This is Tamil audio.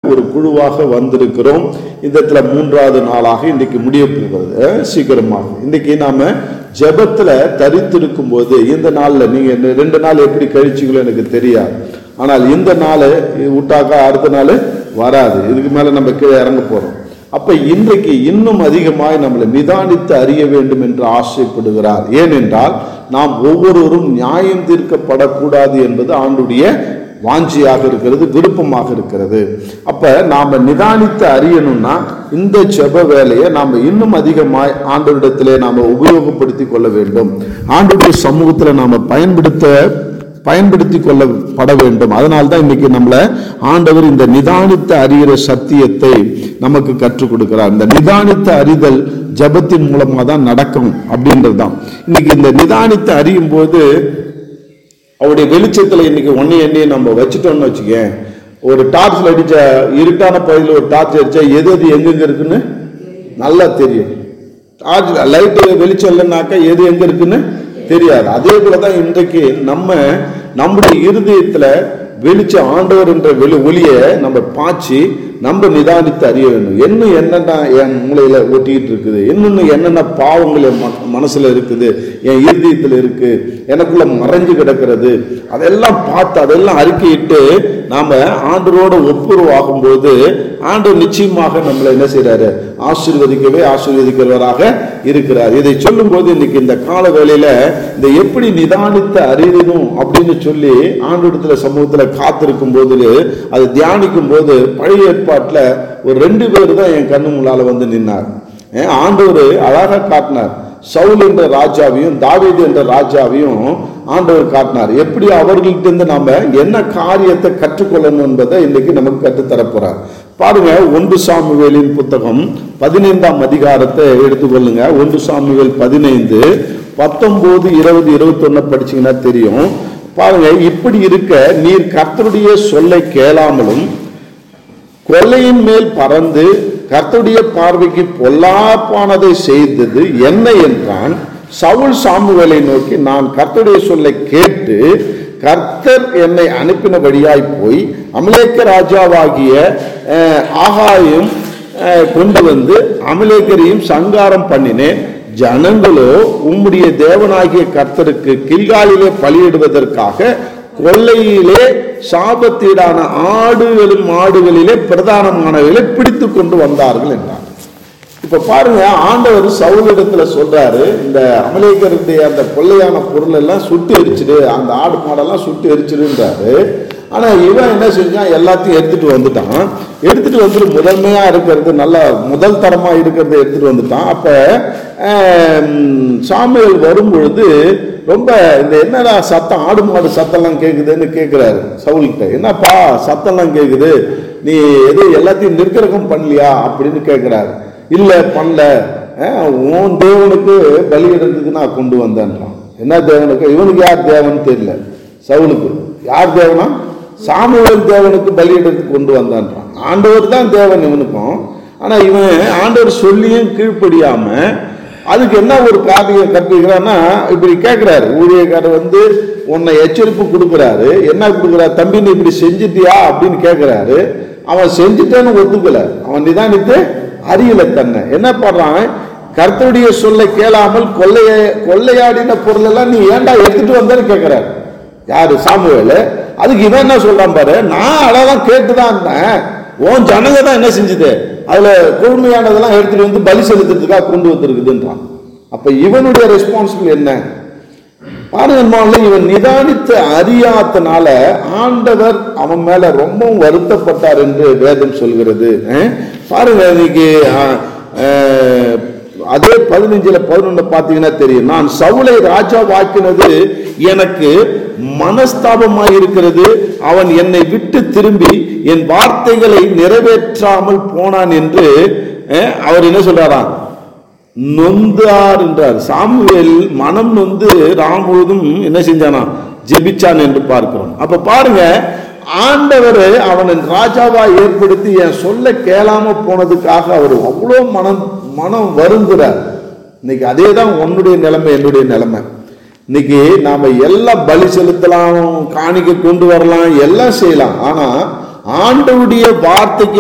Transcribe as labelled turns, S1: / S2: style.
S1: ஒரு குழுவாக வந்திருக்கிறோம் இந்த இடத்துல மூன்றாவது நாளாக இன்றைக்கு முடிய போகிறது அஹ், சீக்கிரமாக இன்றைக்கு நாம ஜெபத்துல தரித்திருக்கும் போது இந்த நாள்ல நீங்க இந்த ரெண்டு நாள் எப்படி கழிச்சிங்களோ எனக்கு தெரியாது ஆனால் இந்த நாள் விட்டாக்கா அடுத்த நாள் வராது இதுக்கு மேல நம்ம கீழே இறங்க போறோம் அப்ப இன்றைக்கு இன்னும் அதிகமாய் நம்மளை நிதானித்து அறிய வேண்டும் என்று ஆசைப்படுகிறார் ஏனென்றால் நாம் ஒவ்வொருவரும் நியாயம் தீர்க்கப்படக்கூடாது என்பது ஆண்டுடைய வாஞ்சியாக இருக்கிறது விருப்பமாக இருக்கிறது அப்ப நாம நிதானித்து அறியணும்னா இந்த ஜெப வேலையை நாம இன்னும் அதிகமாய் ஆண்டவரிடத்திலே நாம உபயோகப்படுத்தி கொள்ள வேண்டும் ஆண்டுடைய சமூகத்துல நாம பயன்படுத்த பயன்படுத்தி கொள்ளப்பட வேண்டும் அதனால தான் இன்னைக்கு நம்மள ஆண்டவர் இந்த நிதானித்த அறிகிற சத்தியத்தை நமக்கு கற்றுக் கொடுக்கிறார் இந்த நிதானித்த அறிதல் ஜெபத்தின் மூலமா தான் நடக்கும் அப்படின்றது தான் இன்னைக்கு இந்த நிதானித்து அறியும் போது அவருடைய வெளிச்சத்துல இன்னைக்கு ஒன்னே எண்ணெயை நம்ம வச்சுட்டோம்னு வச்சுக்கேன் ஒரு டார்ச்ல அடிச்ச இருட்டான பகுதியில் ஒரு டார்ச் அடிச்சா எது எது எங்கெங்க இருக்குன்னு நல்லா தெரியும் டார்ச் லைட்டு வெளிச்சம் இல்லைன்னாக்கா எது எங்க இருக்குன்னு தெரியாது அதே போல தான் இன்றைக்கு நம்ம நம்முடைய இருதயத்துல வெளிச்சம் ஆண்டவர் என்ற வெளி ஒளியை நம்ம பாய்ச்சி நம்ம நிதானித்து அறிய வேண்டும் இன்னும் என்னென்ன என் மூளையில ஒட்டிக்கிட்டு இருக்குது இன்னும் என்னென்ன பாவங்கள் என் ம- மனசுல இருக்குது என் இருதயத்துல இருக்கு எனக்குள்ள மறைஞ்சு கிடக்கிறது அதெல்லாம் பார்த்து அதெல்லாம் அறிக்கையிட்டு நாம ஆண்டரோட ஒப்புரவாகும் போது ஆண்டவர் நிச்சயமாக நம்மளை என்ன செய்றாரு ஆசீர்வதிக்கவே ஆசீர்வதிக்கிறவராக இருக்கிறார் இதை சொல்லும்போது இன்னைக்கு இந்த கால வேளையில இந்த எப்படி நிதானித்த அறியணும் அப்படின்னு சொல்லி ஆண்டோடத்துல சமூகத்துல காத்திருக்கும் போது அதை தியானிக்கும் போது பழைய ஏற்பாட்டுல ஒரு ரெண்டு பேர் தான் என் கண்ணு முன்னால வந்து நின்னார் ஏன் ஆண்டவர் அழகா காட்டினார் சவுல் என்ற ராஜாவையும் தாவீது என்ற ராஜாவையும் ஆண்டவர் காட்டினார் எப்படி அவர்கள்ட்ட இருந்து நாம என்ன காரியத்தை கற்றுக்கொள்ளணும் என்பதை இன்னைக்கு நமக்கு கற்றுத்தரப் போறார் பாருங்க ஒன்று சாமுவேலின் புத்தகம் பதினைந்தாம் அதிகாரத்தை எடுத்துக்கொள்ளுங்க ஒன்று சாமுவேல் பதினைந்து பத்தொன்பது இருபது இருபத்தொன்னு படிச்சீங்கன்னா தெரியும் பாருங்க இப்படி இருக்க நீர் கர்த்தருடைய சொல்லை கேளாமலும் கொள்ளையின் மேல் பறந்து கர்த்தருடைய பார்வைக்கு பொல்லாப்பானதை செய்தது என்ன என்றான் சவுல் சாமுவேலை நோக்கி நான் கர்த்தருடைய சொல்லை கேட்டு கர்த்தர் என்னை அனுப்பினபடியாய் போய் அமலேக்க ராஜாவாகிய அஹ், ஆகாயும் அஹ், கொண்டு வந்து அமலேக்கரையும் சங்காரம் பண்ணினேன் ஜனங்களோ உம்முடைய தேவனாகிய கர்த்தருக்கு கில்காலிலே பலியிடுவதற்காக கொள்ளையிலே சாபத்தீடான ஆடுகளும் மாடுகளிலே பிரதானமானவைகளை பிடித்து கொண்டு வந்தார்கள் என்றார் இப்ப பாருங்க ஆண்டவர் சவுலிடத்துல சொல்றாரு இந்த அமலேக்கருடைய அந்த கொள்ளையான பொருள் எல்லாம் சுட்டு எரிச்சிடு அந்த ஆடு மாடெல்லாம் சுட்டு எரிச்சிடுன்றாரு ஆனா இவன் என்ன செஞ்சான் எல்லாத்தையும் எடுத்துட்டு வந்துட்டான் எடுத்துட்டு வந்துட்டு முதன்மையா இருக்கிறது நல்ல முதல் தரமா இருக்கிறத எடுத்துட்டு வந்துட்டான் அப்ப ஆம், சாமுவேல் வரும் பொழுது ரொம்ப இந்த என்னடா சத்தம் ஆடு மாடு சத்தம்லாம் கேக்குதுன்னு கேட்கிறாரு சவுல்கிட்ட என்னப்பா சத்தம்லாம் கேக்குது நீ எது எல்லாத்தையும் நிற்கிறகம் பண்ணலையா அப்படின்னு கேட்கிறாரு இல்ல பண்ணல அஹ், உன் தேவனுக்கு பலியிடறதுக்கு நான் கொண்டு வந்தேன்றான் என்ன தேவனுக்கு இவனுக்கு யார் தேவன் தெரியல சவுலுக்கு யார் தேவனா சாமுவேல் தேவனுக்கு பலியிடறதுக்கு கொண்டு வந்தான்றான் ஆண்டவர் தான் தேவன் இவனுக்கும் ஆனா இவன் ஆண்டவர் சொல்லியும் கீழ்ப்படியாம அதுக்கு என்ன ஒரு காரியம் கற்பிக்கிறான்னா இப்படி கேட்கிறாரு ஊழியக்காரர் வந்து உன்னை எச்சரிப்பு கொடுக்குறாரு என்ன கொடுக்குறாரு தம்பி நீ இப்படி செஞ்சிட்டியா அப்படின்னு கேட்கிறாரு அவன் செஞ்சுட்டேன்னு ஒத்துக்கல அவன் நிதானித்து அறியல தன்னை என்ன பண்றான் கர்த்தருடைய சொல்லை கேளாமல் கொள்ளைய கொள்ளையாடின பொருள் எல்லாம் நீ ஏன்டா எடுத்துட்டு வந்தேன்னு கேட்கிறாரு யாரு சாமுவேலு அதுக்கு இவன் என்ன சொல்றான் பாரு நான் அழகான் கேட்டுதான் இருந்தேன் உன் ஜனங்க தான் என்ன செஞ்சுது அதுல கொழுமையானதெல்லாம் எடுத்துட்டு வந்து பலி செலுத்துறதுக்காக கொண்டு வந்திருக்குதுன்றான் அப்ப இவனுடைய ரெஸ்பான்சிபிள் என்ன பாருங்க அன்பானவர்களே, இவன் நிதானித்து அறியாதனால ஆண்டவர் அவன் மேல ரொம்பவும் வருத்தப்பட்டார் என்று வேதம் சொல்கிறது அஹ்? பாருங்க இன்னைக்கு அஹ், அஹ், அதே பதினஞ்சுல பதினொன்னு பாத்தீங்கன்னா தெரியும் நான் சவுலை ராஜா வாக்கினது எனக்கு மனஸ்தாபமாய் இருக்கிறது அவன் என்னை விட்டு திரும்பி என் வார்த்தைகளை நிறைவேற்றாமல் போனான் என்று அஹ், அவர் என்ன சொல்றாராம் நொந்தார் என்றார் சாமுவேல் மனம் நொந்து ராம் முழுதும் என்ன செஞ்சானா ஜெபிச்சான் என்று பார்க்கிறோம் அப்ப பாருங்க ஆண்டவர் அவனை ராஜாவா ஏற்படுத்தி என் சொல்ல கேளாம போனதுக்காக அவர் அவ்வளோ மனம் மனம் வருந்துறார் இன்னைக்கு அதே தான் உன்னுடைய நிலைமை என்னுடைய நிலைமை இன்னைக்கு நாம எல்லாம் பலி செலுத்தலாம் காணிக்கை கொண்டு வரலாம் எல்லாம் செய்யலாம் ஆனா ஆண்டவுடைய வார்த்தைக்கு